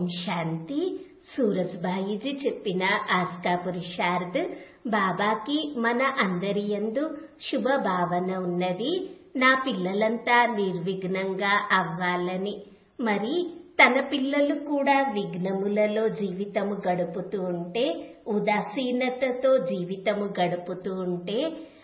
శాంతి సూరజ్బాయిజీ చెప్పిన ఆస్కా పురుషార్థ్ బాబాకి మన అందరి యందు శుభ భావన ఉన్నది నా పిల్లలంతా నిర్విఘ్నంగా అవ్వాలని మరి తన పిల్లలు కూడా విఘ్నములలో జీవితము గడుపుతూ ఉంటే ఉదాసీనతతో జీవితము గడుపుతూ ఉంటే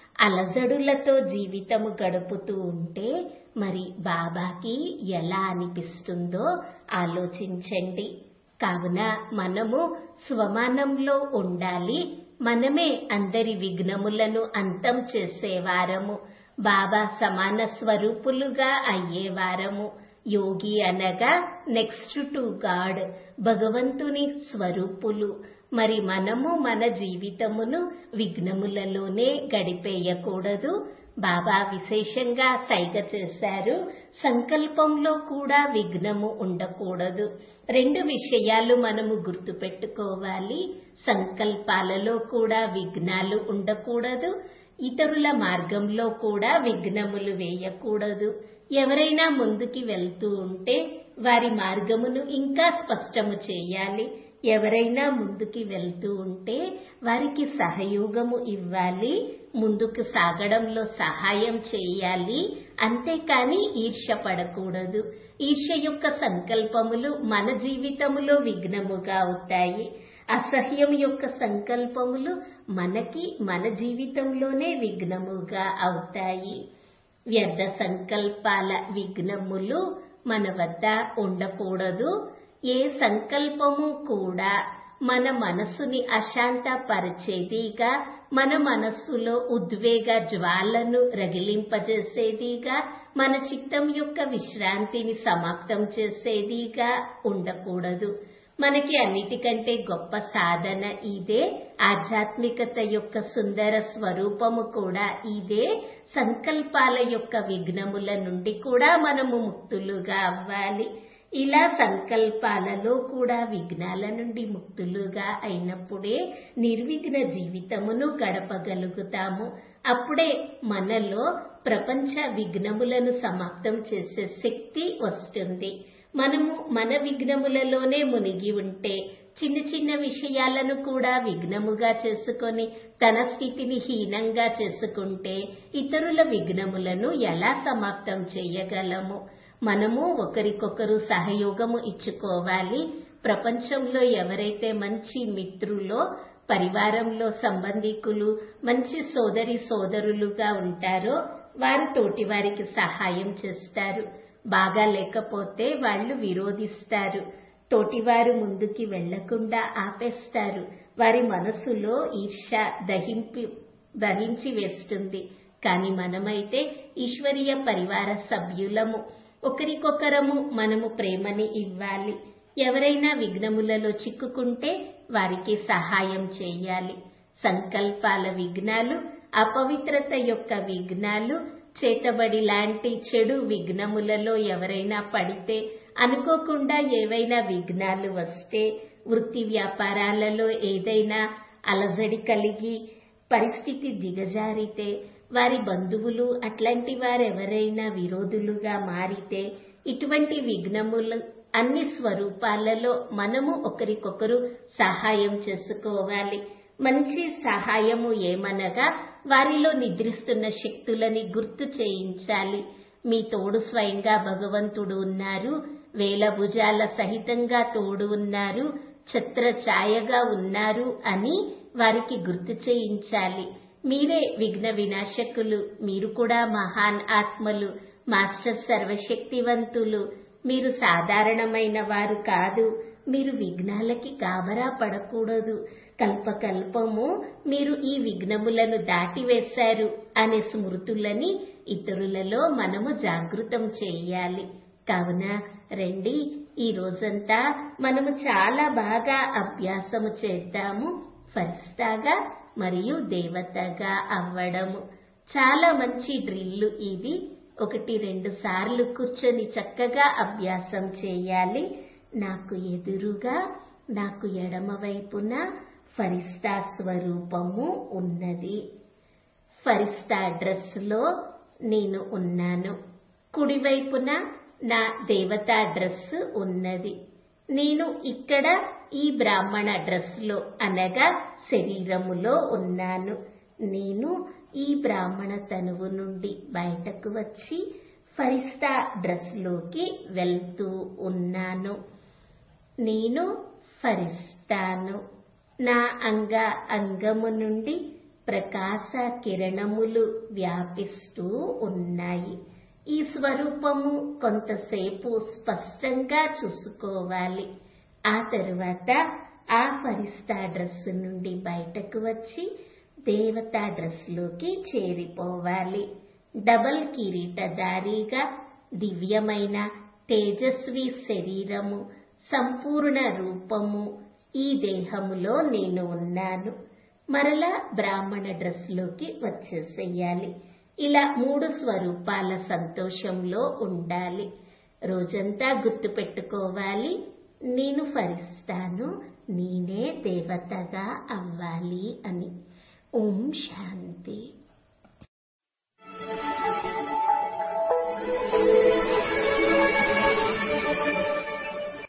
అలజడులతో జీవితము గడుపుతూ ఉంటే మరి బాబాకి ఎలా అనిపిస్తుందో ఆలోచించండి కావున మనము స్వమానంలో ఉండాలి మనమే అందరి విఘ్నములను అంతం చేసేవారము బాబా సమాన స్వరూపులుగా అయ్యేవారము యోగి అనగా నెక్స్ట్ టు గాడ్ భగవంతుని స్వరూపులు మరి మనము మన జీవితమును విఘ్నములలోనే గడిపేయకూడదు బాబా విశేషంగా సైగ చేశారు సంకల్పంలో కూడా విఘ్నము ఉండకూడదు రెండు విషయాలు మనము గుర్తుపెట్టుకోవాలి సంకల్పాలలో కూడా విఘ్నాలు ఉండకూడదు ఇతరుల మార్గంలో కూడా విఘ్నములు వేయకూడదు ఎవరైనా ముందుకి వెళ్తూ ఉంటే వారి మార్గమును ఇంకా స్పష్టము చేయాలి ఎవరైనా ముందుకి వెళ్తూ ఉంటే వారికి సహయోగము ఇవ్వాలి ముందుకు సాగడంలో సహాయం చేయాలి అంతేకాని ఈర్ష్య పడకూడదు ఈర్ష్య యొక్క సంకల్పములు మన జీవితములో విఘ్నముగా అవుతాయి అసహ్యం యొక్క సంకల్పములు మనకి మన జీవితంలోనే విఘ్నముగా అవుతాయి వ్యర్థ సంకల్పాల విఘ్నములు మన వద్ద ఉండకూడదు ఏ సంకల్పము కూడా మన మనసుని అశాంతపరిచేదిగా మన మనస్సులో ఉద్వేగ జ్వాలను రగిలింపజేసేదిగా మన చిత్తం యొక్క విశ్రాంతిని సమాప్తం చేసేదిగా ఉండకూడదు మనకి అన్నిటికంటే గొప్ప సాధన ఇదే ఆధ్యాత్మికత యొక్క సుందర స్వరూపము కూడా ఇదే సంకల్పాల యొక్క విఘ్నముల నుండి కూడా మనము ముక్తులుగా అవ్వాలి ఇలా సంకల్పాలలో కూడా విఘ్నాల నుండి ముక్తులుగా అయినప్పుడే నిర్విఘ్న జీవితమును గడపగలుగుతాము అప్పుడే మనలో ప్రపంచ విఘ్నములను సమాప్తం చేసే శక్తి వస్తుంది మనము మన విఘ్నములలోనే మునిగి ఉంటే చిన్న చిన్న విషయాలను కూడా విఘ్నముగా చేసుకొని తన స్థితిని హీనంగా చేసుకుంటే ఇతరుల విఘ్నములను ఎలా సమాప్తం చేయగలము మనము ఒకరికొకరు సహయోగము ఇచ్చుకోవాలి ప్రపంచంలో ఎవరైతే మంచి మిత్రులో పరివారంలో సంబంధికులు మంచి సోదరి సోదరులుగా ఉంటారో వారు తోటి వారికి సహాయం చేస్తారు బాగా లేకపోతే వాళ్ళు విరోధిస్తారు తోటివారు ముందుకి వెళ్లకుండా ఆపేస్తారు వారి మనసులో ఈర్ష దహింపి దహించి వేస్తుంది కానీ మనమైతే ఈశ్వరీయ పరివార సభ్యులము ఒకరికొకరము మనము ప్రేమని ఇవ్వాలి ఎవరైనా విఘ్నములలో చిక్కుకుంటే వారికి సహాయం చేయాలి సంకల్పాల విఘ్నాలు అపవిత్రత యొక్క విఘ్నాలు చేతబడి లాంటి చెడు విఘ్నములలో ఎవరైనా పడితే అనుకోకుండా ఏవైనా విఘ్నాలు వస్తే వృత్తి వ్యాపారాలలో ఏదైనా అలజడి కలిగి పరిస్థితి దిగజారితే వారి బంధువులు అట్లాంటి వారెవరైనా విరోధులుగా మారితే ఇటువంటి విఘ్నములు అన్ని స్వరూపాలలో మనము ఒకరికొకరు సహాయం చేసుకోవాలి మంచి సహాయము ఏమనగా వారిలో నిద్రిస్తున్న శక్తులని గుర్తు చేయించాలి మీ తోడు స్వయంగా భగవంతుడు ఉన్నారు వేల భుజాల సహితంగా తోడు ఉన్నారు ఛత్ర ఛాయగా ఉన్నారు అని వారికి గుర్తు చేయించాలి మీరే విఘ్న వినాశకులు మీరు కూడా మహాన్ ఆత్మలు మాస్టర్ సర్వశక్తివంతులు మీరు సాధారణమైన వారు కాదు మీరు విఘ్నాలకి గాబరా పడకూడదు కల్పకల్పము మీరు ఈ విఘ్నములను దాటివేశారు అనే స్మృతులని ఇతరులలో మనము జాగృతం చేయాలి కావున రండి ఈ రోజంతా మనము చాలా బాగా అభ్యాసము చేద్దాము ఫరిస్తాగా మరియు దేవతగా అవ్వడము చాలా మంచి డ్రిల్లు ఇది ఒకటి రెండు సార్లు కూర్చొని చక్కగా అభ్యాసం చేయాలి నాకు ఎదురుగా నాకు ఎడమ వైపున ఫరిస్తా స్వరూపము ఉన్నది ఫరిస్తా డ్రెస్ లో నేను ఉన్నాను కుడివైపున నా దేవతా డ్రెస్ ఉన్నది నేను ఇక్కడ ఈ బ్రాహ్మణ డ్రెస్లో అనగా శరీరములో ఉన్నాను నేను ఈ బ్రాహ్మణ తనువు నుండి బయటకు వచ్చి ఫరిస్తా డ్రెస్లోకి వెళ్తూ ఉన్నాను నేను ఫరిస్తాను నా అంగ అంగము నుండి ప్రకాశ కిరణములు వ్యాపిస్తూ ఉన్నాయి ఈ స్వరూపము కొంతసేపు స్పష్టంగా చూసుకోవాలి ఆ తరువాత ఆ ఫరిస్తా డ్రెస్ నుండి బయటకు వచ్చి దేవతా డ్రెస్లోకి చేరిపోవాలి డబల్ కిరీటధారిగా దివ్యమైన తేజస్వి శరీరము సంపూర్ణ రూపము ఈ దేహములో నేను ఉన్నాను మరలా బ్రాహ్మణ డ్రెస్లోకి వచ్చేసేయాలి ఇలా మూడు స్వరూపాల సంతోషంలో ఉండాలి రోజంతా గుర్తుపెట్టుకోవాలి నేను ఫరిస్తాను నేనే దేవతగా అవ్వాలి అని ఓం శాంతి